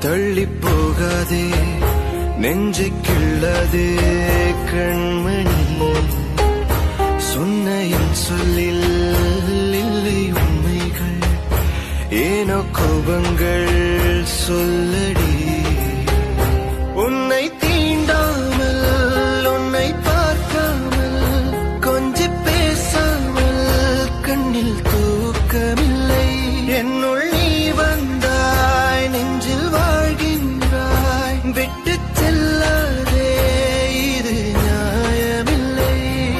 தள்ளி போகாதே நெஞ்சை கிள்ளதே கண்மணி சொன்ன என் சொல்லில் இல்லை உண்மைகள் ஏனோ கோபங்கள் சொல்லடி உன்னை தீண்டாமல் உன்னை பார்க்காமல் கொஞ்சி பேசாமல் கண்ணில் தூக்கமில்லை என்னுள் நீ வந்தாய் நெஞ்சில் வாழ்கின்றாய் விட்டு செல்லாதே இது நியாயமில்லை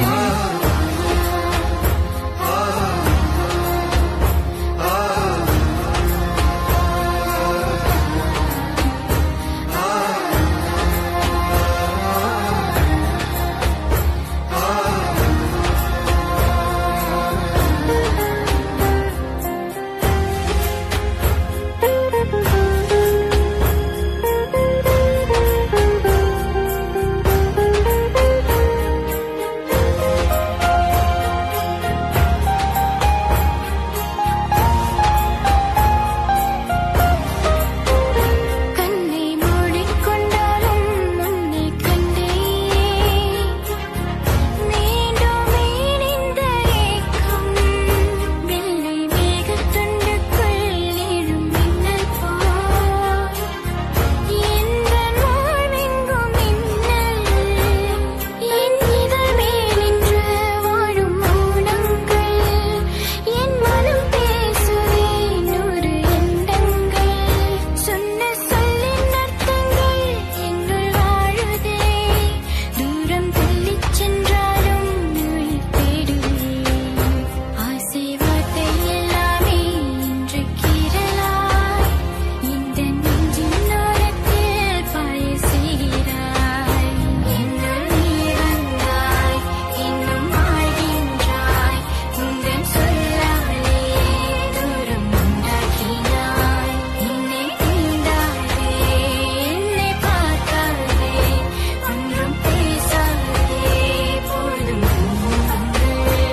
கண்ணை மூடிக்கொண்டாலும் உன்னை கண்டேன் மீண்டும் இந்த ஏக்கம் வெள்ளை மேகத்துண்டுக்குள் எழும் மின்னல் போல் எந்த வாழ்வெங்கும் மின்னல் என் இதழ் மேல் நின்று வாழும் மௌனங்கள் என் மனம் பேசுதே நூறு எண்ணங்கள் சொன்ன சொல்லின் அர்த்தங்கள் என்னுள் வாழுதே தூரம் தள்ளிச் சென்றாலும் உயிர் தேடுவேன் ஆசை வார்த்தை எல்லாமே இன்று கீறலாய் இந்த நெஞ்சின் ஓரத்தில் பாய செய்கிறாய் என்னுள் நீ வந்தாய் இன்னும் வாழ்கின்றாய் உந்தன் சொல்லாலே தூரம் உண்டாக்கினாய் என்னை தீண்டாதே என்னை பார்க்காதே ஒன்றும் பேசாதே போதும் துன்பங்கள்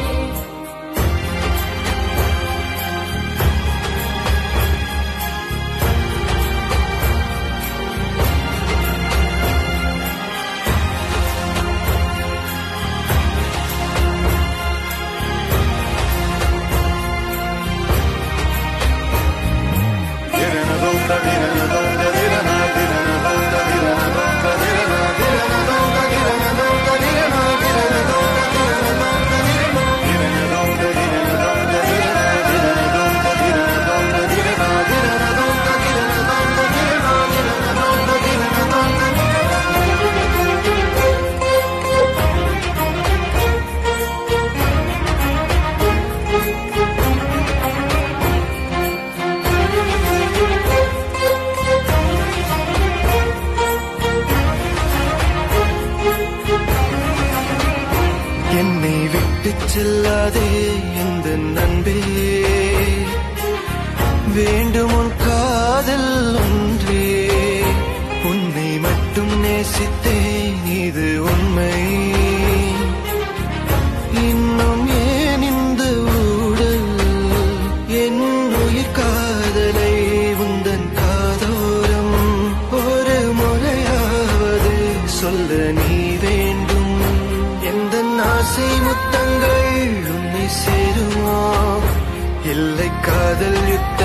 என்னை விட்டு செல்லாதே இந்த நண்பே வேண்டும் உன் காதல் ஒன்றே உன்னை மட்டும் நேசித்தேன் இது உண்மை இன்னும் ஏன் இந்த ஊடல் என் உயிர் காதலை உந்தன் காதோரம் ஒரு முறையாவது சொல்ல நீ வேண்டும் எந்த ஆசை முத்தங்கள் உன்னை சேருமா இல்லை காதல் யுத்தம்